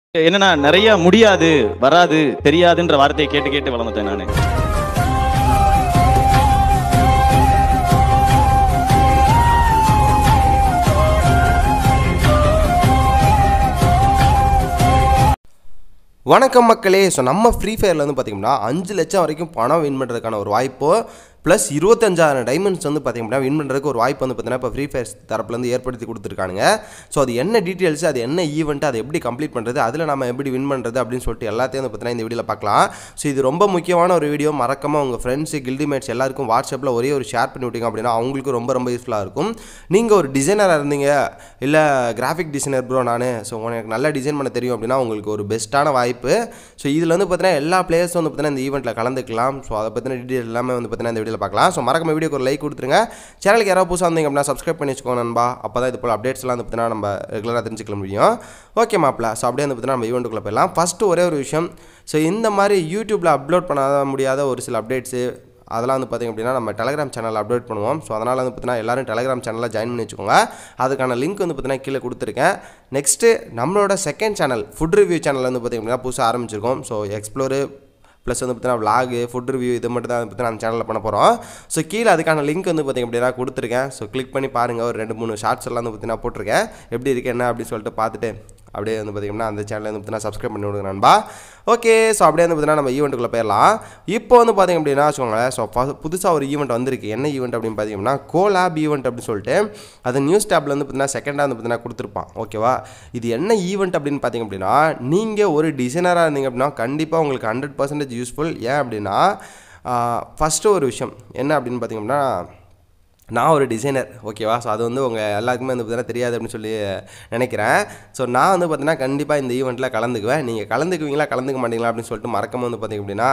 என்னன்னா நிறைய முடியாது வராது தெரியாதுன்ற வார்த்தையை கேட்டு கேட்டு வளர்ந்துட்டேன் நானு வணக்கம் மக்களே ஸோ நம்ம ஃப்ரீ ஃபயரில் வந்து பார்த்தீங்கன்னா அஞ்சு லட்சம் வரைக்கும் பணம் வின் பண்ணுறதுக்கான ஒரு வாய்ப்போ ப்ளஸ் இருபத்தஞ்சாயிரம் டைமண்ட்ஸ் வந்து பார்த்தீங்கன்னா வின் பண்ணுறதுக்கு ஒரு வாய்ப்பு வந்து பார்த்தீங்கன்னா இப்போ ஃப்ரீ ஃபயர் தரப்புலேருந்து ஏற்படுத்தி கொடுத்துருக்கானுங்க ஸோ அது என்ன டீட்டெயில்ஸ் அது என்ன ஈவெண்ட் அதை எப்படி கம்ப்ளீட் பண்ணுறது அதில் நம்ம எப்படி வின் பண்ணுறது அப்படின்னு சொல்லிட்டு எல்லாத்தையும் வந்து பார்த்தீங்கன்னா இந்த வீடியோவில் பார்க்கலாம் ஸோ இது ரொம்ப முக்கியமான ஒரு வீடியோ மறக்காமல் உங்கள் ஃப்ரெண்ட்ஸு கில்டிமேட்ஸ் எல்லாருக்கும் வாட்ஸ்அப்பில் ஒரே ஒரு ஷேர் பண்ணி விட்டீங்க அப்படின்னா அவங்களுக்கு ரொம்ப ரொம்ப யூஸ்ஃபுல்லாக இருக்கும் நீங்கள் ஒரு டிசைனராக இருந்தீங்க இல்லை கிராஃபிக் டிசைனர் ப்ரோ நான் ஸோ உனக்கு நல்லா டிசைன் பண்ண தெரியும் அப்படின்னா உங்களுக்கு ஒரு பெஸ்ட்டான வாய்ப்பு ஸோ இதில் வந்து பார்த்தீங்கன்னா எல்லா பிளேயர்ஸும் வந்து பார்த்தீங்கன்னா இந்த ஈவெண்ட்டில் கலந்துக்கலாம் ஸோ அதை பற்றின டீட்டெயில் எல்லாமே வந்து பார்த்தீங்கன்னா இந்த வீடியோவில் பார்க்கலாம் ஸோ மறக்காம வீடியோக்கு ஒரு லைக் கொடுத்துருங்க சேனலுக்கு யாராவது புதுசாக வந்தீங்க அப்படின்னா சப்ஸ்கிரைப் பண்ணி வச்சுக்கோங்க நண்பா அப்போ தான் இது போல் அப்டேட்ஸ் எல்லாம் வந்து பார்த்தீங்கன்னா நம்ம ரெகுலராக தெரிஞ்சுக்க முடியும் ஓகே மாப்பிள ஸோ அப்படியே வந்து பார்த்தீங்கன்னா நம்ம ஈவெண்ட்டுக்குள்ளே போயிடலாம் ஃபஸ்ட்டு ஒரே ஒரு விஷயம் ஸோ இந்த மாதிரி யூடியூப்பில் அப்லோட் பண்ணாத முடியாத ஒரு சில அப்டேட்ஸு அதெல்லாம் வந்து பார்த்திங்க அப்படின்னா நம்ம டெலகிராம் சேனல் அப்டேட் பண்ணுவோம் ஸோ அதனால் வந்து பார்த்தீங்கன்னா எல்லாரும் டெலகிராம் சேனலில் ஜாயின் பண்ணி வச்சுக்கோங்க அதுக்கான லிங்க் வந்து பார்த்தீங்கன்னா கீழே கொடுத்துருக்கேன் நெக்ஸ்ட்டு நம்மளோட second channel food review channel வந்து பார்த்திங்க அப்படின்னா புதுசாக ஆரம்பிச்சிருக்கோம் ஸோ எக்ஸ்ப்ளோரு ப்ளஸ் வந்து பார்த்தீங்கன்னா விலாகு ஃபுட் ரிவ்யூ இது மட்டும் தான் பார்த்தீங்கன்னா அந்த சேனலில் பண்ண போகிறோம் ஸோ கீழே அதுக்கான லிங்க் வந்து பார்த்திங்க அப்படின்னா கொடுத்துருக்கேன் ஸோ கிளிக் பண்ணி பாருங்கள் ஒரு ரெண்டு மூணு ஷார்ட்ஸ் எல்லாம் வந்து பார்த்தீங்கன்னா போட்டிருக்கேன் எப்படி இருக்கு என்ன அப்படின்னு சொல்லிட்டு பார்த்துட்டு அப்படியே வந்து பார்த்திங்கன்னா அந்த சேனலை வந்து பார்த்தீங்கன்னா சப்ஸ்கிரைப் பண்ணி விடுங்க நண்பா ஓகே ஸோ அப்படியே வந்து பார்த்தீங்கன்னா நம்ம ஈவெண்ட்டுக்குள்ளே போயிடலாம் இப்போ வந்து பார்த்திங்க அப்படின்னா வச்சுக்கோங்களேன் ஸோ புதுசாக ஒரு ஈவெண்ட் வந்திருக்கு என்ன ஈவெண்ட் அப்படின்னு பார்த்தீங்கன்னா கோலாப் ஈவெண்ட் அப்படின்னு சொல்லிட்டு அது நியூஸ் டேப்பில் வந்து பார்த்தீங்கன்னா செகண்டாக வந்து பார்த்தீங்கன்னா கொடுத்துருப்பான் ஓகேவா இது என்ன ஈவெண்ட் அப்படின்னு பார்த்தீங்க அப்படின்னா நீங்கள் ஒரு டிசைனராக இருந்தீங்க அப்படின்னா கண்டிப்பாக உங்களுக்கு ஹண்ட்ரட் பர்சன்டேஜ் யூஸ்ஃபுல் ஏன் அப்படின்னா ஃபஸ்ட்டு ஒரு விஷயம் என்ன அப்படின்னு பார்த்தீங்க அப்படின்னா நான் ஒரு டிசைனர் ஓகேவா ஸோ அது வந்து உங்கள் எல்லாருக்குமே வந்து பார்த்தீங்கன்னா தெரியாது அப்படின்னு சொல்லி நினைக்கிறேன் ஸோ நான் வந்து பார்த்தீங்கன்னா கண்டிப்பாக இந்த ஈவெண்ட்டில் கலந்துக்குவேன் நீங்கள் கலந்துக்குவீங்களா கலந்துக்க மாட்டீங்களா அப்படின்னு சொல்லிட்டு மறக்காம வந்து பார்த்தீங்க அப்படின்னா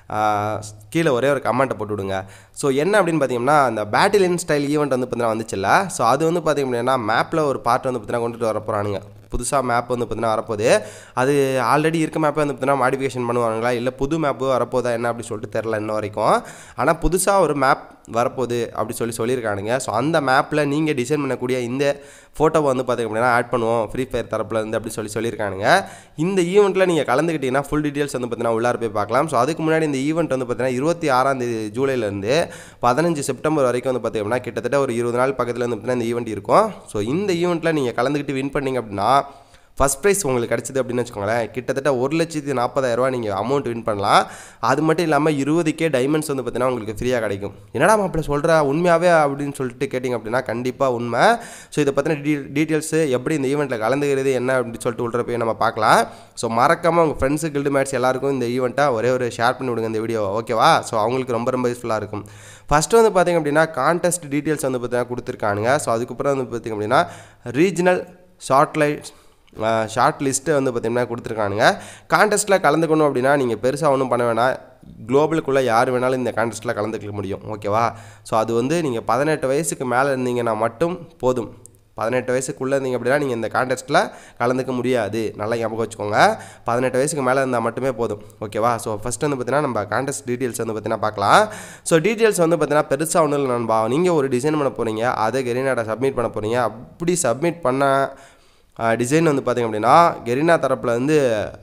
கீழே ஒரே ஒரு கமெண்ட்டை போட்டு விடுங்க ஸோ என்ன அப்படின்னு பார்த்தீங்கன்னா அந்த பேட்டிலியன் ஸ்டைல் ஈவெண்ட் வந்து பார்த்தீங்கன்னா வந்துச்சுல்ல ஸோ அது வந்து பார்த்தீங்க அப்படின்னா மேப்பில் ஒரு பார்ட் வந்து பார்த்தீங்கன்னா கொண்டுட்டு வர போகிறானுங்க புதுசாக மேப் வந்து பார்த்தீங்கன்னா வரப்போகுது அது ஆல்ரெடி இருக்க மேப்பை வந்து பார்த்தீங்கன்னா மாடிஃபிகேஷன் பண்ணுவாங்களா இல்லை புது மேப்பு வரப்போதா என்ன அப்படி சொல்லிட்டு தெரில இன்ன வரைக்கும் ஆனால் புதுசாக ஒரு மேப் வரப்போகுது அப்படி சொல்லி சொல்லியிருக்கானுங்க ஸோ அந்த மேப்பில் நீங்கள் டிசைன் பண்ணக்கூடிய இந்த ஃபோட்டோவை வந்து பார்த்திங்க அப்படின்னா ஆட் பண்ணுவோம் ஃப்ரீ ஃபயர் தரப்பில் இருந்து அப்படி சொல்லி சொல்லியிருக்கானுங்க இந்த ஈவெண்ட்டில் நீங்கள் கலந்துக்கிட்டீங்கன்னா ஃபுல் டீட்டெயில்ஸ் வந்து பார்த்தீங்கன்னா உள்ளார போய் பார்க்கலாம் ஸோ அதுக்கு முன்னாடி இந்த ஈவெண்ட் வந்து பார்த்தீங்கன்னா இருபத்தி ஆறாம் தேதி ஜூலைலேருந்து பதினஞ்சு செப்டம்பர் வரைக்கும் வந்து பார்த்திங்க அப்படின்னா கிட்டத்தட்ட ஒரு இருபது நாள் பக்கத்தில் வந்து பார்த்தீங்கன்னா இந்த ஈவெண்ட் இருக்கும் ஸோ இந்த ஈவெண்ட்டில் நீங்கள் கலந்துக்கிட்டு வின் பண்ணீங்க அப்படின்னா ஃபஸ்ட் ப்ரைஸ் உங்களுக்கு கிடச்சிது அப்படின்னு வச்சுக்கோங்களேன் கிட்டத்தட்ட ஒரு லட்சத்தி நாற்பதாயிரரூவா நீங்கள் அமௌண்ட் வின் பண்ணலாம் அது மட்டும் இல்லாமல் இருபதுக்கே டைமண்ட்ஸ் வந்து பார்த்தீங்கன்னா உங்களுக்கு ஃப்ரீயாக கிடைக்கும் என்னடா மாப்பிள்ள சொல்கிற உண்மையாகவே அப்படின்னு சொல்லிட்டு கேட்டிங்க அப்படின்னா கண்டிப்பாக உண்மை ஸோ இதை பற்றின டீ டீட்டெயில்ஸு எப்படி இந்த ஈவெண்ட்டில் கலந்துக்கிறது என்ன அப்படின்னு சொல்லிட்டு உள்ள போய் நம்ம பார்க்கலாம் ஸோ மறக்காமல் உங்கள் ஃப்ரெண்ட்ஸு கில்டு மேட்ச் எல்லாருக்கும் இந்த ஈவெண்ட்டை ஒரே ஒரு ஷேர் பண்ணி விடுங்க இந்த வீடியோ ஓகேவா ஸோ அவங்களுக்கு ரொம்ப ரொம்ப யூஸ்ஃபுல்லாக இருக்கும் ஃபஸ்ட்டு வந்து பார்த்திங்க அப்படின்னா கான்டெஸ்ட் டீட்டெயில்ஸ் வந்து பார்த்தீங்கன்னா கொடுத்துருக்கானுங்க ஸோ அதுக்கப்புறம் வந்து பார்த்திங்க அப்படின்னா ரீஜனல் ஷார்ட்லைட் ஷார்ட் லிஸ்ட்டு வந்து பார்த்திங்கன்னா கொடுத்துருக்கானுங்க கான்டெஸ்ட்டில் கலந்துக்கணும் அப்படின்னா நீங்கள் பெருசாக ஒன்றும் பண்ண வேணாம் குளோபலுக்குள்ளே யார் வேணாலும் இந்த கான்டெஸ்ட்டில் கலந்துக்க முடியும் ஓகேவா ஸோ அது வந்து நீங்கள் பதினெட்டு வயசுக்கு மேலே இருந்தீங்கன்னா மட்டும் போதும் பதினெட்டு வயசுக்குள்ளே இருந்தீங்க அப்படின்னா நீங்கள் இந்த கான்டெஸ்ட்டில் கலந்துக்க முடியாது நல்லா ஞாபகம் வச்சுக்கோங்க பதினெட்டு வயசுக்கு மேலே இருந்தால் மட்டுமே போதும் ஓகேவா ஸோ ஃபஸ்ட்டு வந்து பார்த்தீங்கன்னா நம்ம கான்டெஸ்ட் டீட்டெயில்ஸ் வந்து பார்த்தீங்கன்னா பார்க்கலாம் ஸோ டீட்டெயில்ஸ் வந்து பார்த்தீங்கன்னா பெருசாக ஒன்றும் இல்லை நண்பா நீங்கள் ஒரு டிசைன் பண்ண போகிறீங்க அதை கெரினாட சப்மிட் பண்ண போகிறீங்க அப்படி சப்மிட் பண்ண டிசைன் வந்து பார்த்திங்க அப்படின்னா கெரினா தரப்பில் வந்து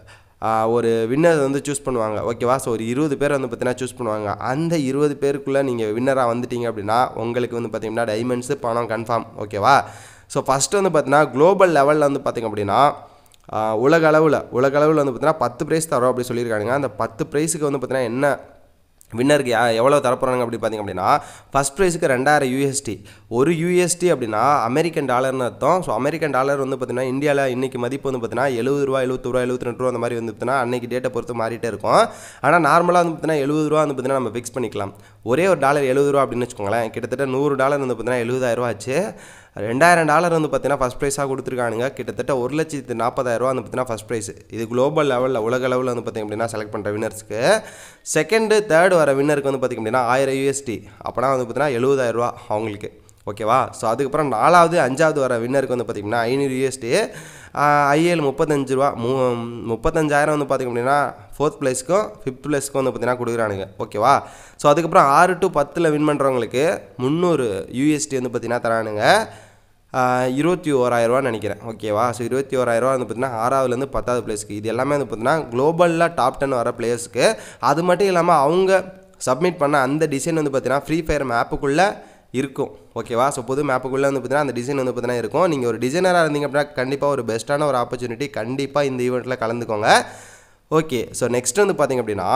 ஒரு வின்னர் வந்து சூஸ் பண்ணுவாங்க ஓகேவா ஸோ ஒரு இருபது பேர் வந்து பார்த்தீங்கன்னா சூஸ் பண்ணுவாங்க அந்த இருபது பேருக்குள்ளே நீங்கள் வின்னராக வந்துட்டீங்க அப்படின்னா உங்களுக்கு வந்து பார்த்திங்கன்னா டைமண்ட்ஸு பணம் கன்ஃபார்ம் ஓகேவா ஸோ ஃபஸ்ட்டு வந்து பார்த்தீங்கன்னா குளோபல் லெவலில் வந்து பார்த்திங்க அப்படின்னா உலக அளவில் உலக அளவில் வந்து பார்த்தீங்கன்னா பத்து ப்ரைஸ் தரோம் அப்படி சொல்லியிருக்காங்க அந்த பத்து ப்ரைஸுக்கு வந்து பார்த்தீங்கன்னா என்ன வின்னருக்கு யா எவ்வளோ தரப்போகிறாங்க அப்படி பார்த்திங்க அப்படின்னா ஃபஸ்ட் ப்ரைஸுக்கு ரெண்டாயிரம் யூஎஸ்டி ஒரு யூஎஸ்டி அப்படின்னா அமெரிக்கன் டாலர்னு அர்த்தம் ஸோ அமெரிக்கன் டாலர் வந்து பார்த்திங்கன்னா இந்தியாவில் இன்றைக்கி மதிப்பு வந்து பார்த்திங்கன்னா எழுபது ரூபா எழுபத்தி ரூபா எழுபத்தி ரெண்டு ரூபா அந்த மாதிரி வந்து பார்த்திங்கன்னா அன்றைக்கி டேட்டை பொறுத்து மாறிட்டே இருக்கும் ஆனால் நார்மலாக வந்து பார்த்திங்கன்னா எழுபது ரூபா வந்து பார்த்திங்கன்னா நம்ம ஃபிக்ஸ் பண்ணிக்கலாம் ஒரே ஒரு டாலர் எழுபது ரூபா அப்படின்னு வச்சுக்கோங்களேன் கிட்டத்தட்ட நூறு டாலர் வந்து பார்த்திங்கன்னா எழுபதாயிரரூவா ஆச்சு ரெண்டாயிரம் டாலர் வந்து பார்த்தீங்கன்னா ஃபஸ்ட் ப்ரைஸாக கொடுத்துருக்கானுங்க கிட்டத்தட்ட ஒரு லட்சத்து நாற்பதாயிரரூவா வந்து பார்த்தீங்கன்னா ஃபஸ்ட் ப்ரைஸ் இது குளோபல் லெவலில் உலக லெவலில் வந்து பார்த்திங்க அப்படின்னா செலக்ட் பண்ணுற வின்னர்ஸ்க்கு செகண்டு தேர்டு வர வின்னருக்கு வந்து பார்த்திங்க அப்படின்னா ஆயிரம் யூஎஸ்டி அப்போனா வந்து பார்த்தீங்கன்னா எழுபதாயிரரூவா அவங்களுக்கு ஓகேவா ஸோ அதுக்கப்புறம் நாலாவது அஞ்சாவது வர வின்னருக்கு வந்து பார்த்திங்கன்னா ஐநூறு யூஎஸ்டி ஐஏஎல் முப்பத்தஞ்சு ரூபா மூ முப்பத்தஞ்சாயிரம் வந்து பார்த்திங்க அப்படின்னா ஃபோர்த் ப்ளேஸ்க்கும் ஃபிஃப்த் ப்ளேஸ்க்கும் வந்து பார்த்திங்கன்னா கொடுக்குறானுங்க ஓகேவா ஸோ அதுக்கப்புறம் ஆறு டு பத்தில் வின் பண்ணுறவங்களுக்கு முந்நூறு யூஎஸ்டி வந்து பார்த்திங்கன்னா தரானுங்க இருபத்தி ஓராயிரரூவான்னு நினைக்கிறேன் ஓகேவா ஸோ இருபத்தி ஓராயிரரூவா வந்து பார்த்தீங்கன்னா ஆறாவதுலேருந்து பத்தாவது பிளேஸ்க்கு இது எல்லாமே வந்து பார்த்தீங்கன்னா குளோபலில் டாப் டென் வர பிளேயர்ஸ்க்கு அது மட்டும் இல்லாமல் அவங்க சப்மிட் பண்ண அந்த டிசைன் வந்து பார்த்தீங்கன்னா ஃப்ரீ ஃபயர் மேப்புக்குள்ளே இருக்கும் ஓகேவா ஸோ புது மேப்புக்குள்ளே வந்து பார்த்தீங்கன்னா அந்த டிசைன் வந்து பார்த்தீங்கன்னா இருக்கும் நீங்கள் ஒரு டிசைனராக இருந்தீங்க அப்படின்னா கண்டிப்பாக ஒரு பெஸ்ட்டான ஒரு ஆப்பர்ச்சுனிட்டி கண்டிப்பாக இந்த ஈவெண்ட்டில் கலந்துக்கோங்க ஓகே ஸோ நெக்ஸ்ட் வந்து பார்த்தீங்க அப்படின்னா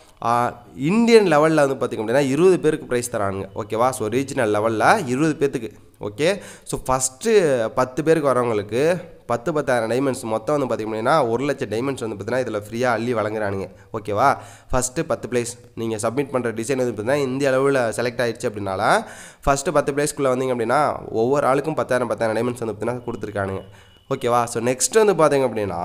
இந்தியன் லெவலில் வந்து பார்த்திங்க அப்படின்னா இருபது பேருக்கு ப்ரைஸ் தரானுங்க ஓகேவா ஸோ ரீஜனல் லெவலில் இருபது பேர்த்துக்கு ஓகே ஸோ ஃபஸ்ட்டு பத்து பேருக்கு வரவங்களுக்கு பத்து பத்தாயிரம் டைமண்ட்ஸ் மொத்தம் வந்து பார்த்திங்க அப்படின்னா ஒரு லட்சம் டைமண்ட்ஸ் வந்து பார்த்தீங்கன்னா இதில் ஃப்ரீயாக அள்ளி வழங்குறானுங்க ஓகேவா ஃபஸ்ட்டு பத்து பிளேஸ் நீங்கள் சப்மிட் பண்ணுற டிசைன் வந்து பார்த்தீங்கன்னா இந்திய அளவில் செலக்ட் ஆயிடுச்சு அப்படின்னால ஃபஸ்ட்டு பத்து பிளேஸ்க்குள்ளே வந்தீங்க அப்படின்னா ஒவ்வொரு ஆளுக்கும் பத்தாயிரம் பத்தாயிரம் டைமண்ட்ஸ் வந்து பார்த்தீங்கன்னா கொடுத்துருக்கானுங்க ஓகேவா ஸோ நெக்ஸ்ட் வந்து பார்த்தீங்க அப்படின்னா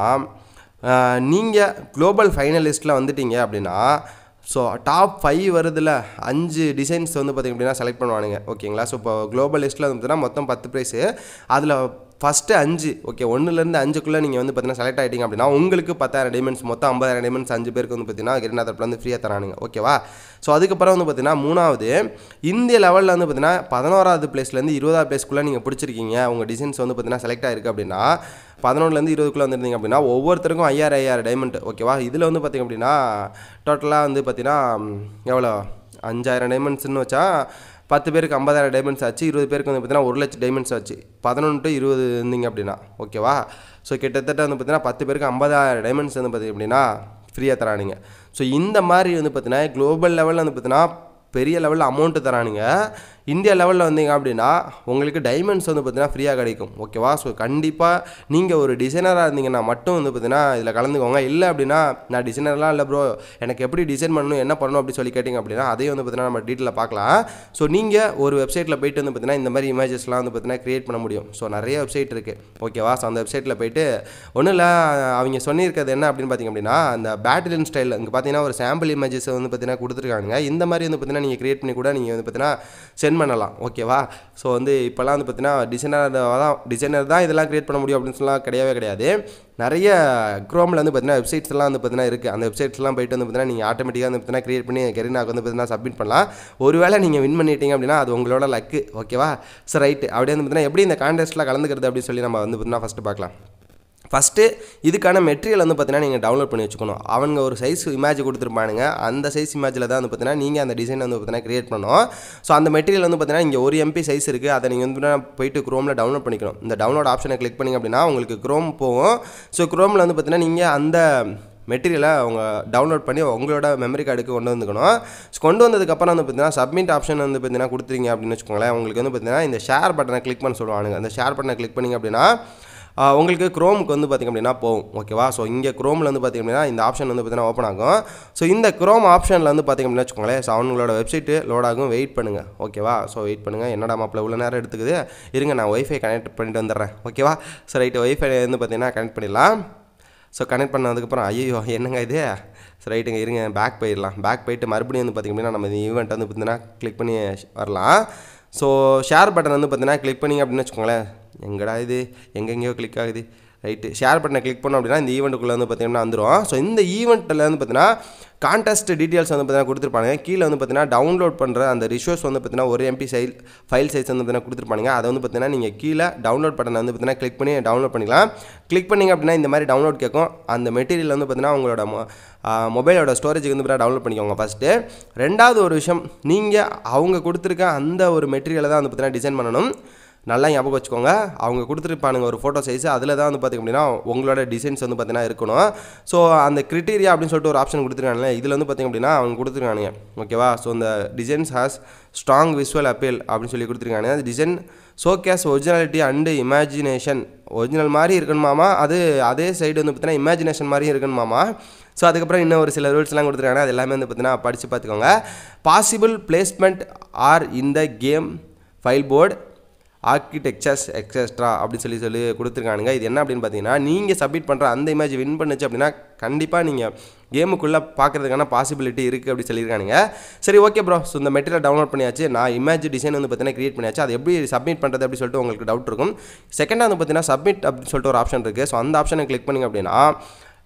நீங்கள் குளோபல் ஃபைனலிஸ்ட்டில் வந்துட்டீங்க அப்படின்னா ஸோ டாப் ஃபைவ் வருதுல அஞ்சு டிசைன்ஸ் வந்து பார்த்திங்க அப்படின்னா செலக்ட் பண்ணுவானுங்க ஓகேங்களா ஸோ இப்போ குளோபல் லிஸ்ட்டில் வந்து பார்த்தீங்கன்னா மொத்தம் பத்து ப்ரைஸு அதில் ஃபஸ்ட்டு அஞ்சு ஓகே ஒன்றுலேருந்து அஞ்சுக்குள்ளே நீங்கள் வந்து பார்த்தீங்கன்னா செலக்ட் ஆகிட்டீங்க அப்படின்னா உங்களுக்கு பத்தாயிரம் டைமண்ட்ஸ் மொத்தம் ஐம்பதாயிரம் டைமண்ட்ஸ் அஞ்சு பேருக்கு வந்து பார்த்தீங்கன்னா கிரினா தரப்புலேருந்து ஃப்ரீயாக தரானுங்க ஓகேவா ஸோ அதுக்கப்புறம் வந்து பார்த்தீங்கன்னா மூணாவது இந்திய லெவலில் வந்து பார்த்தீங்கன்னா பதினோராவது பிளேஸ்லேருந்து இருபதாவது பிளேஸ்க்குள்ளே நீங்கள் பிடிச்சிருக்கீங்க உங்கள் டிசைன்ஸ் வந்து பார்த்தீங்கன்னா செலக்ட் ஆயிருக்கு அப்படின்னா பதினொன்றுலேருந்து இருபதுக்குள்ளே வந்துருந்தீங்க அப்படின்னா ஒவ்வொருத்தருக்கும் ஐயாயிரம் ஐயாயிரம் டைமண்ட் ஓகேவா இதில் வந்து பார்த்திங்க அப்படின்னா டோட்டலாக வந்து பார்த்தீங்கன்னா எவ்வளோ அஞ்சாயிரம் டைமண்ட்ஸ்னு வச்சா பத்து பேருக்கு ஐம்பதாயிரம் டைமண்ட்ஸ் ஆச்சு இருபது பேருக்கு வந்து பார்த்தீங்கன்னா ஒரு லட்சம் டைமண்ட்ஸ் ஆச்சு பதினொன்று டு இருபது இருந்தீங்க அப்படின்னா ஓகேவா ஸோ கிட்டத்தட்ட வந்து பார்த்தீங்கன்னா பத்து பேருக்கு ஐம்பதாயிரம் டைமண்ட்ஸ் வந்து பார்த்திங்க அப்படின்னா ஃப்ரீயாக தரானுங்க ஸோ இந்த மாதிரி வந்து பார்த்தீங்கன்னா குளோபல் லெவலில் வந்து பார்த்தீங்கன்னா பெரிய லெவலில் அமௌண்ட்டு தரானுங்க இந்தியா லெவலில் வந்தீங்க அப்படின்னா உங்களுக்கு டைமண்ட்ஸ் வந்து பார்த்தீங்கன்னா ஃப்ரீயாக கிடைக்கும் ஓகேவா ஸோ கண்டிப்பாக நீங்கள் ஒரு டிசைனராக இருந்தீங்கன்னா மட்டும் வந்து பார்த்தீங்கன்னா இதில் கலந்துக்கோங்க இல்லை அப்படின்னா நான் டிசைனர்லாம் இல்லை ப்ரோ எனக்கு எப்படி டிசைன் பண்ணணும் என்ன பண்ணணும் அப்படி சொல்லி கேட்டிங்க அப்படின்னா அதையும் வந்து பார்த்தீங்கன்னா நம்ம டீட்டெயிலில் பார்க்கலாம் ஸோ நீங்கள் ஒரு வெப்சைட்டில் போயிட்டு வந்து பார்த்தீங்கன்னா இந்த மாதிரி இமேஜஸ்லாம் வந்து பார்த்தீங்கன்னா க்ரியேட் பண்ண முடியும் ஸோ நிறைய வெப்சைட் இருக்குது ஓகேவா ஸோ அந்த வெப்சைட்டில் போயிட்டு ஒன்றும் இல்லை அவங்க சொல்லியிருக்கிறது என்ன அப்படின்னு பார்த்தீங்க அப்படின்னா அந்த பேட்டிலின் ஸ்டைல் இங்கே பார்த்தீங்கன்னா ஒரு சாம்பிள் இமேஜஸ் வந்து பார்த்தீங்கன்னா கொடுத்துருக்காங்க இந்த மாதிரி வந்து பார்த்தீங்கன்னா நீங்கள் க்ரியேட் பண்ணி கூட நீங்கள் வந்து பார்த்தீங்கன்னா சென்ட் பண்ணலாம் ஓகேவா ஸோ வந்து இப்போல்லாம் வந்து பார்த்தீங்கன்னா டிசைனர் தான் டிசைனர் தான் இதெல்லாம் க்ரியேட் பண்ண முடியும் அப்படின்னு சொல்லலாம் கிடையவே கிடையாது நிறைய க்ரோமில் வந்து பார்த்தீங்கன்னா வெப்சைட்ஸ் எல்லாம் வந்து பார்த்தீங்கன்னா இருக்குது அந்த வெப்சைட்ஸ்லாம் போயிட்டு வந்து பார்த்தீங்கன்னா நீங்கள் ஆட்டோமேட்டிக்காக வந்து பார்த்தீங்கன்னா க்ரியேட் பண்ணி கெரினாக்கு வந்து பார்த்தீங்கன்னா சப்மிட் பண்ணலாம் ஒருவேளை நீங்கள் வின் பண்ணிட்டீங்க அப்படின்னா அது உங்களோட லக்கு ஓகேவா ஸோ ரைட்டு அப்படியே வந்து பார்த்தீங்கன்னா எப்படி இந்த கான்டெஸ்ட்டில் கலந்துக்கிறது அப்படின்னு சொல்லி நம்ம வந்து பார்த்தீங்கன்னா ஃபஸ்ட்டு பார்க்கலாம் ஃபஸ்ட்டு இதுக்கான மெட்டீரியல் வந்து பார்த்தீங்கன்னா நீங்கள் டவுன்லோட் பண்ணி வச்சுக்கணும் அவங்க ஒரு சைஸ் இமேஜ் கொடுத்துருப்பானுங்க அந்த சைஸ் இமேஜில் தான் வந்து பார்த்தீங்கன்னா நீங்கள் அந்த டிசைன் வந்து பார்த்தீங்கன்னா க்ரியேட் பண்ணணும் ஸோ அந்த மெட்டீரியல் வந்து பார்த்தீங்கன்னா இங்கே ஒரு எம்பி சைஸ் இருக்குது அதை நீங்கள் வந்து போயிட்டு க்ரோமில் டவுன்லோட் பண்ணிக்கணும் இந்த டவுன்லோட் ஆப்ஷனை கிளிக் பண்ணிங்க அப்படின்னா உங்களுக்கு க்ரோம் போகும் ஸோ க்ரோமில் வந்து பார்த்தீங்கன்னா நீங்கள் அந்த மெட்டீரியலை அவங்க டவுன்லோட் பண்ணி உங்களோட மெமரி கார்டுக்கு கொண்டு வந்துக்கணும் ஸோ கொண்டு வந்ததுக்கப்புறம் வந்து பார்த்தீங்கன்னா சப்மிட் ஆப்ஷன் வந்து பார்த்தீங்கன்னா கொடுத்துருங்க அப்படின்னு வச்சுக்கோங்களேன் உங்களுக்கு வந்து பார்த்தீங்கன்னா இந்த ஷேர் பட்டனை கிளிக் பண்ண சொல்லுவானுங்க அந்த ஷேர் பட்டனை கிளிக் பண்ணிங்க அப்படின்னா ஆஹ் உங்களுக்கு க்ரோமுக்கு வந்து பார்த்திங்க அப்படின்னா போகும் ஓகேவா ஸோ இங்கே க்ரோமில் வந்து பார்த்திங்க அப்படின்னா இந்த ஆப்ஷன் வந்து பார்த்தீங்கன்னா ஓப்பன் ஆகும் ஸோ இந்த க்ரோம் ஆப்ஷனில் வந்து பார்த்திங்க அப்படின்னா வச்சுக்கோங்களேன் ஸோ அவங்களோட வெப்சைட்டு லோட் ஆகும் வெயிட் பண்ணுங்கள் ஓகேவா ஸோ வெயிட் பண்ணுங்கள் என்னடா மாப்பிள்ள இவ்வளோ நேரம் எடுத்துக்குது இருங்க நான் ஒய்ஃபை கனெக்ட் பண்ணிட்டு வந்துடுறேன் ஓகேவா ஸோ ரைட்டு ஒய்ஃபை வந்து பார்த்தீங்கன்னா கனெக்ட் பண்ணிடலாம் ஸோ கனெக்ட் பண்ணதுக்கப்புறம் ஐயோ என்னங்க இது ஸோ ரைட்டுங்க இருங்க பேக் போயிடலாம் பேக் போயிட்டு மறுபடியும் வந்து பார்த்திங்க அப்படின்னா நம்ம இந்த ஈவெண்ட் வந்து பார்த்தீங்கன்னா கிளிக் பண்ணி வரலாம் ஸோ ஷேர் பட்டன் வந்து பார்த்தீங்கன்னா கிளிக் பண்ணிங்க அப்படின்னு வச்சுக்கோங்களேன் எங்கடா இது எங்கெங்கேயோ கிளிக் ஆகுது ரைட்டு ஷேர் பட்டனை கிளிக் பண்ணோம் அப்படின்னா இந்த ஈவெண்ட்டுக்குள்ளே வந்து பார்த்தீங்கன்னா வந்துடும் ஸோ இந்த ஈவெண்ட்டில் வந்து பார்த்தீங்கன்னா கான்டெஸ்ட் டீட்டெயில்ஸ் வந்து பார்த்தீங்கன்னா கொடுத்துருப்பாங்க கீழே வந்து பார்த்தீங்கன்னா டவுன்லோட் பண்ணுற அந்த ரிஷோஸ் வந்து பார்த்தீங்கன்னா ஒரு எம்பி சைல் ஃபைல் சைஸ் வந்து பார்த்தீங்கன்னா கொடுத்துருப்பாங்க அதை வந்து பார்த்தீங்கன்னா நீங்கள் கீழே டவுன்லோட் பட்டனை வந்து பார்த்தீங்கன்னா கிளிக் பண்ணி டவுன்லோட் பண்ணிக்கலாம் கிளிக் பண்ணிங்க அப்படின்னா இந்த மாதிரி டவுன்லோட் கேட்கும் அந்த மெட்டீரியல் வந்து பார்த்தீங்கன்னா உங்களோட மொ மொபைலோட ஸ்டோரேஜுக்கு வந்து பார்த்தீங்கன்னா டவுன்லோட் பண்ணிக்கோங்க ஃபஸ்ட்டு ரெண்டாவது ஒரு விஷயம் நீங்கள் அவங்க கொடுத்துருக்க அந்த ஒரு மெட்டீரியலை தான் வந்து பார்த்தீங்கன்னா டிசைன் பண்ணணும் நல்லா ஞாபகம் வச்சுக்கோங்க அவங்க கொடுத்துருப்பானுங்க ஒரு ஃபோட்டோ சைஸ் அதில் தான் வந்து பார்த்திங்க அப்படின்னா உங்களோட டிசைன்ஸ் வந்து பார்த்தீங்கன்னா இருக்கணும் ஸோ அந்த கிரிட்டீரியா அப்படின்னு சொல்லிட்டு ஒரு ஆப்ஷன் கொடுத்துருக்காங்களே இதில் வந்து பார்த்திங்க அப்படின்னா அவங்க கொடுத்துருக்கானுங்க ஓகேவா ஸோ இந்த designs has strong visual appeal அப்படின்னு சொல்லி கொடுத்துருக்காங்க அந்த design showcase originality and imagination original மாதிரி இருக்கணுமாமா அது அதே சைடு வந்து பார்த்தீங்கன்னா இமேஜினேஷன் மாதிரியும் இருக்கணுமாமா ஸோ அதுக்கப்புறம் இன்னும் ஒரு சில ரூல்ஸ்லாம் கொடுத்துருக்காங்க அது எல்லாமே வந்து பார்த்தீங்கன்னா படித்து பார்த்துக்கோங்க பாசிபிள் பிளேஸ்மெண்ட் ஆர் இந்த game file board architectures etcetera அப்படின்னு சொல்லி சொல்லி கொடுத்துருக்கானுங்க இது என்ன அப்படின்னு பார்த்தீங்கன்னா நீங்கள் சப்மிட் பண்ணுற அந்த இமேஜ் வின் பண்ணுச்சு அப்படின்னா கண்டிப்பாக நீங்கள் கேமுக்குள்ளே பார்க்குறதுக்கான பாசிபிலிட்டி இருக்குது அப்படி சொல்லியிருக்கானுங்க சரி ஓகே ப்ரோ ஸோ இந்த மெட்டீரியல் டவுன்லோட் பண்ணியாச்சு நான் இமேஜ் டிசைன் வந்து பார்த்தீங்கன்னா கிரியேட் பண்ணியாச்சு அது எப்படி சப்மிட் பண்ணுறது அப்படி சொல்லிட்டு உங்களுக்கு டவுட் இருக்கும் செகண்டாக வந்து பார்த்தீங்கன்னா சப்மிட் அப்படின்னு சொல்லிட்டு ஒரு ஆப்ஷன் இருக்குது ஸோ அந்த ஆப்ஷனை கிளிக் பண்ணிங்க அப்படின்னா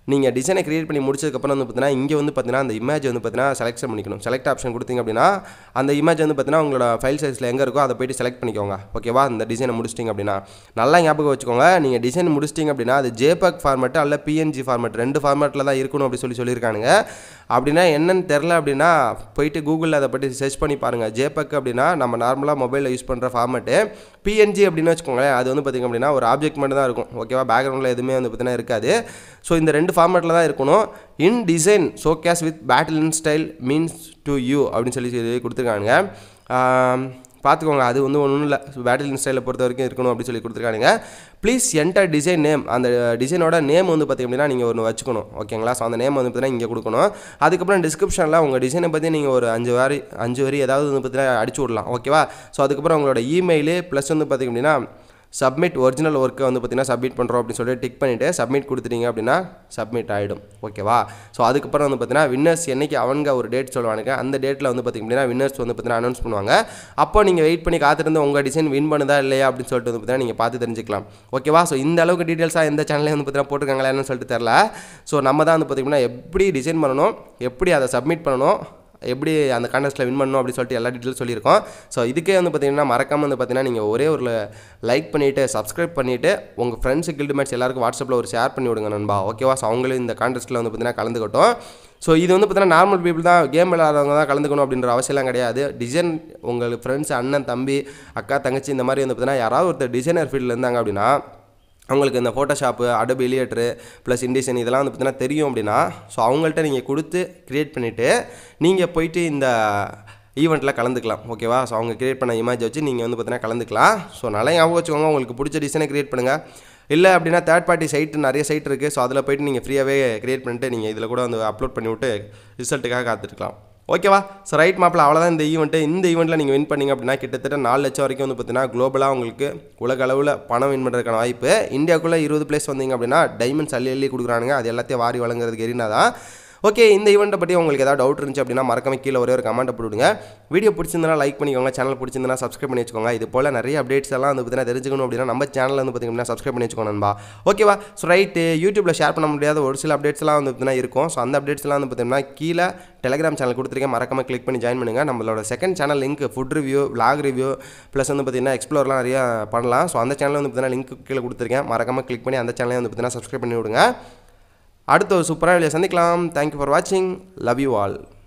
நீங்கள் டிசைனை கிரியேட் பண்ணி முடிச்சதுக்கப்புறம் வந்து பார்த்தீங்கன்னா இங்கே வந்து பார்த்தீங்கன்னா அந்த இமேஜ் வந்து பார்த்தீங்கன்னா செலெக்ஷன் பண்ணிக்கணும் செலக்ட் ஆப்ஷன் கொடுத்தீங்க அப்படின்னா அந்த இமேஜ் வந்து பார்த்தீங்கன்னா உங்களோட ஃபைல் சைஸில் எங்கே இருக்கோ அதை போயிட்டு செலக்ட் பண்ணிக்கோங்க ஓகேவா அந்த டிசைனை முடிச்சிட்டிங்க அப்படின்னா நல்லா ஞாபகம் வச்சுக்கோங்க நீங்கள் டிசைன் முடிச்சிட்டிங்க அப்படின்னா அது ஜேபக் ஃபார்மேட் அல்ல பிஎன்ஜி ஃபார்மேட் ரெண்டு ஃபார்மேட்டில் தான் இருக்கணும் அப்படி சொல்லி சொல்லியிருக்கானுங்க அப்படின்னா என்னன்னு தெரில அப்படின்னா போயிட்டு கூகுளில் அதை பற்றி சர்ச் பண்ணி பாருங்கள் ஜேபக் அப்படின்னா நம்ம நார்மலாக மொபைலில் யூஸ் பண்ணுற ஃபார்மேட்டு பிஎன்ஜி அப்படின்னு வச்சுக்கோங்களேன் அது வந்து பார்த்திங்க அப்படின்னா ஒரு ஆப்ஜெக்ட் மட்டும் தான் இருக்கும் ஓகேவா பேக்ரவுண்டில் எதுவுமே வந்து பார்த்தீங்கன்னா இருக்காது ஸோ இந்த ரெண்டு ஃபார்மேட்டில் தான் இருக்கணும் in design so case with battle in style means to you அப்படின்னு சொல்லி சொல்லி கொடுத்துருக்காங்க ஆம், பார்த்துக்கோங்க அது வந்து ஒன்றும் இல்லை பேட்டில் ஸ்டைலை பொறுத்த வரைக்கும் இருக்கணும் அப்படின்னு சொல்லி கொடுத்துருக்கானுங்க ப்ளீஸ் என்டர் டிசைன் நேம் அந்த டிசைனோட நேம் வந்து பார்த்திங்க அப்படின்னா நீங்கள் ஒன்று வச்சுக்கணும் ஓகேங்களா ஸோ அந்த நேம் வந்து பார்த்தீங்கன்னா இங்கே கொடுக்கணும் அதுக்கப்புறம் டிஸ்கிரிப்ஷனில் உங்கள் டிசைனை பற்றி நீங்கள் ஒரு அஞ்சு வரி அஞ்சு வரி ஏதாவது வந்து பார்த்தீங்கன்னா அடிச்சு விடலாம் ஓகேவா ஸோ அதுக்கப்புறம் உங்களோட இமெயிலு ப்ளஸ் வந்து பார்த்திங்க அப்படின்னா சப்மிட் ஒரிஜினல் ஒர்க்கை வந்து பார்த்தீங்கன்னா சப்மிட் பண்ணுறோம் அப்படின்னு சொல்லிட்டு டிக் பண்ணிவிட்டு சப்மிட் கொடுத்துட்டீங்க அப்படின்னா சப்மிட் ஆகிடும் ஓகேவா ஸோ அதுக்கப்புறம் வந்து பார்த்தீங்கன்னா வின்னர்ஸ் என்னைக்கு அவங்க ஒரு டேட் சொல்லுவானுங்க அந்த டேட்டில் வந்து பார்த்திங்க அப்படின்னா வின்னர்ஸ் வந்து பார்த்தீங்கன்னா அனௌன்ஸ் பண்ணுவாங்க அப்போ நீங்கள் வெயிட் பண்ணி காத்திருந்து உங்கள் டிசைன் வின் பண்ணுதா இல்லையா அப்படின்னு சொல்லிட்டு வந்து பார்த்தீங்கன்னா நீங்கள் பார்த்து தெரிஞ்சுக்கலாம் ஓகேவா ஸோ இந்த அளவுக்கு டீட்டெயில்ஸாக எந்த சேனல்லையும் வந்து பார்த்தீங்கன்னா போட்டிருக்காங்களா சொல்லிட்டு தெரில ஸோ நம்ம தான் வந்து பார்த்திங்கன்னா எப்படி டிசைன் பண்ணணும் எப்படி அதை சப்மிட் பண்ணணும் எப்படி அந்த கான்டெஸ்ட்டில் வின் பண்ணணும் அப்படின்னு சொல்லிட்டு எல்லா டீட்டெயிலும் சொல்லியிருக்கோம் ஸோ இதுக்கே வந்து பார்த்தீங்கன்னா மறக்காமல் வந்து பார்த்தீங்கன்னா நீங்கள் ஒரே ஒரு லைக் பண்ணிவிட்டு சப்ஸ்கிரைப் பண்ணிவிட்டு உங்கள் ஃப்ரெண்ட்ஸு கில்டு மேட்ச் எல்லாருக்கும் வாட்ஸ்அப்பில் ஒரு ஷேர் பண்ணி விடுங்க நண்பா ஓகேவா ஸோ அவங்களும் இந்த கான்டெஸ்ட்டில் வந்து பார்த்தீங்கன்னா கலந்துக்கட்டும் ஸோ இது வந்து பார்த்தீங்கன்னா நார்மல் பீப்புள் தான் கேம் விளையாடுறவங்க தான் கலந்துக்கணும் அப்படின்ற அவசியம்லாம் கிடையாது டிசைன் உங்களுக்கு ஃப்ரெண்ட்ஸ் அண்ணன் தம்பி அக்கா தங்கச்சி இந்த மாதிரி வந்து பார்த்தீங்கன்னா யாராவது ஒருத்தர் டிசைனர் ஃபீல்டில் இருந்தாங்க அப்படின்னா அவங்களுக்கு இந்த ஃபோட்டோஷாப்பு அடப் எலியேட்ரு ப்ளஸ் இண்டிஷன் இதெல்லாம் வந்து பார்த்தீங்கன்னா தெரியும் அப்படின்னா ஸோ அவங்கள்ட்ட நீங்கள் கொடுத்து க்ரியேட் பண்ணிவிட்டு நீங்கள் போயிட்டு இந்த ஈவெண்ட்டில் கலந்துக்கலாம் ஓகேவா ஸோ அவங்க கிரியேட் பண்ண இமேஜ் வச்சு நீங்கள் வந்து பார்த்தீங்கன்னா கலந்துக்கலாம் ஸோ நல்லா ஞாபகம் வச்சுக்கோங்க உங்களுக்கு பிடிச்ச டிசைனை கிரியேட் பண்ணுங்கள் இல்லை அப்படின்னா தேர்ட் பார்ட்டி சைட் நிறைய சைட் இருக்குது ஸோ அதில் போயிட்டு நீங்கள் ஃப்ரீயாகவே கிரியேட் பண்ணிட்டு நீங்கள் இதில் கூட வந்து அப்லோட் பண்ணி விட்டு ரிசல்ட்டுக்காக காத்துருக்கலாம் ஓகேவா ஸோ ரைட் மாப்பில் அவ்வளோதான் இந்த ஈவெண்ட்டு இந்த ஈவெண்ட்டில் நீங்கள் வின் பண்ணீங்க அப்படின்னா கிட்டத்தட்ட நாலு லட்சம் வரைக்கும் வந்து பார்த்தீங்கன்னா குளோபலாக உங்களுக்கு உலக அளவில் பணம் வின் பண்ணுறதுக்கான வாய்ப்பு இந்தியாவுக்குள்ளே இருபது பிளேஸ் வந்தீங்க அப்படின்னா டைமண்ட்ஸ் அள்ளி அள்ளி கொடுக்குறானுங்க அது எல்லாத்தையும் வாரி வழங்குறதுக்கு எரினா தான் ஓகே இந்த ஈவெண்ட்டை பற்றி உங்களுக்கு ஏதாவது டவுட் இருந்துச்சு அப்படின்னா மறக்காம கீழே ஒரே ஒரு கமெண்ட் போட்டுவிடுங்க வீடியோ பிடிச்சிருந்தனா லைக் பண்ணிக்கோங்க சேனல் பிடிச்சிருந்தனா சப்ஸ்கிரைப் பண்ணி வச்சுக்கோங்க இது போல் நிறைய அப்டேட்ஸ் எல்லாம் வந்து பார்த்தீங்கன்னா தெரிஞ்சுக்கணும் அப்படின்னா நம்ம சேனலில் வந்து பார்த்தீங்கன்னா சப்ஸ்கிரைப் பண்ணி வச்சுக்கோங்க நண்பா ஓகேவா ஸோ ரைட்டு யூடியூப்பில் ஷேர் பண்ண முடியாத ஒரு சில அப்டேட்ஸ் எல்லாம் வந்து பார்த்தீங்கன்னா இருக்கும் ஸோ அந்த அப்டேட்ஸ்லாம் வந்து பார்த்தீங்கன்னா கீழே டெலிகிராம் சேனல் கொடுத்துருக்கேன் மறக்காம கிளிக் பண்ணி ஜாயின் பண்ணுங்கள் நம்மளோட second channel link food review vlog review plus வந்து பார்த்தீங்கன்னா எக்ஸ்ப்ளோர்லாம் நிறையா பண்ணலாம் ஸோ அந்த சேனல் வந்து பார்த்தீங்கன்னா லிங்க் கீழே கொடுத்துருக்கேன் மறக்காம கிளிக் பண்ணி அந்த சேனலையும் வந்து பார்த்தீங்கன்னா சப்ஸ்கிரைப் பண்ணி விடுங்க அடுத்த ஒரு சூப்பரான வீடியோ சந்திக்கலாம் தேங்க்யூ ஃபார் வாட்சிங் லவ் யூ ஆல்